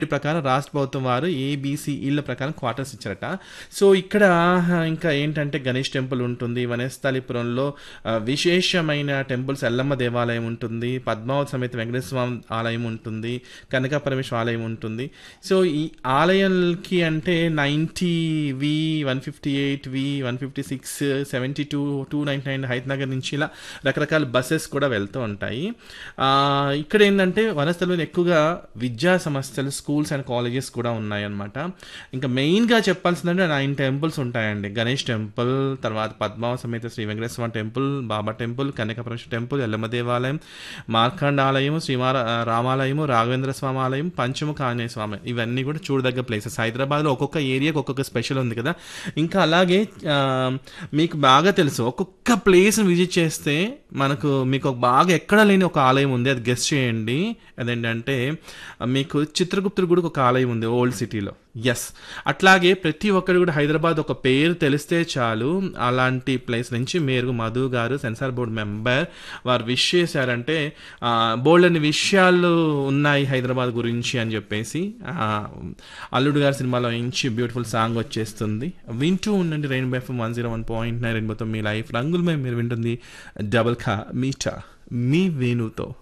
ప్రకారం రాష్ట్ర ప్రభుత్వం వారు ఏబీసీ ఇళ్ళ ప్రకారం క్వార్టర్స్ ఇచ్చారట సో ఇక్కడ ఇంకా ఏంటంటే గణేష్ టెంపుల్ ఉంటుంది వనస్థలిపురంలో ఆ, విశేషమైన టెంపుల్స్ ఎల్లమ్మ దేవాలయం ఉంటుంది పద్మావతి సమేత వెంకటేశ్వర స్వామి ఆలయం ఉంటుంది కనక పరమేశ్వర ఆలయం ఉంటుంది సో ఈ ఆలయాలకి అంటే ninety V one fifty eight V one fifty six seventy two two ninety nine Hydernagar నుంచి ఇలా రకరకాల బస్సెస్ కూడా వెళ్తూ ఉంటాయి ఆ, ఇక్కడ ఏంటంటే వనస్థలిలో ఎక్కువగా విద్యా సంస్థలు స్కూల్స్ అండ్ కాలేజెస్ కూడా ఉన్నాయన్నమాట ఇంకా మెయిన్గా చెప్పాల్సిందంటే నైన్ టెంపుల్స్ ఉంటాయండి గణేష్ టెంపుల్ తర్వాత పద్మావ సమేత Sri Venkateswara Swamy temple Baba temple Kanakaparameswara temple Yellamma దేవాలయం మార్కండ ఆలయం శ్రీమార రామాలయము రాఘవేంద్ర స్వామి ఆలయం పంచముఖ ఆంజనేయ స్వామి ఇవన్నీ కూడా చూడదగ్గ ప్లేసెస్ హైదరాబాద్లో ఒక్కొక్క ఏరియాకి ఒక్కొక్క స్పెషల్ ఉంది కదా ఇంకా అలాగే ఆ, మీకు బాగా తెలుసు ఒక్కొక్క ప్లేస్ని విజిట్ చేస్తే మనకు మీకు ఒక బాగా ఎక్కడ లేని ఒక ఆలయం ఉంది అది గెస్ట్ చేయండి అదేంటంటే మీకు చిత్రగుప్తుడు కూడా ఒక ఆలయం ఉంది ఓల్డ్ సిటీలో ఎస్ అట్లాగే ప్రతి ఒక్కరు కూడా హైదరాబాద్ ఒక పేరు తెలిస్తే చాలు అలాంటి ప్లేస్ నుంచి మీరు మధు గారు సెన్సార్ బోర్డ్ మెంబర్ వారు విష్ చేశారంటే బోల్డ్ అన్ని విషయాలు ఉన్నాయి హైదరాబాద్ గురించి అని చెప్పేసి ఆ, అల్లుడు గారి సినిమాలో నుంచి బ్యూటిఫుల్ సాంగ్ వచ్చేస్తుంది వింటూ ఉండండి rainbow FM one zero one point nine రెయిన్బోతో మీ లైఫ్ రంగులమే మీరు వింటుంది డబల్ ఖా మీటా మీ వేణుతో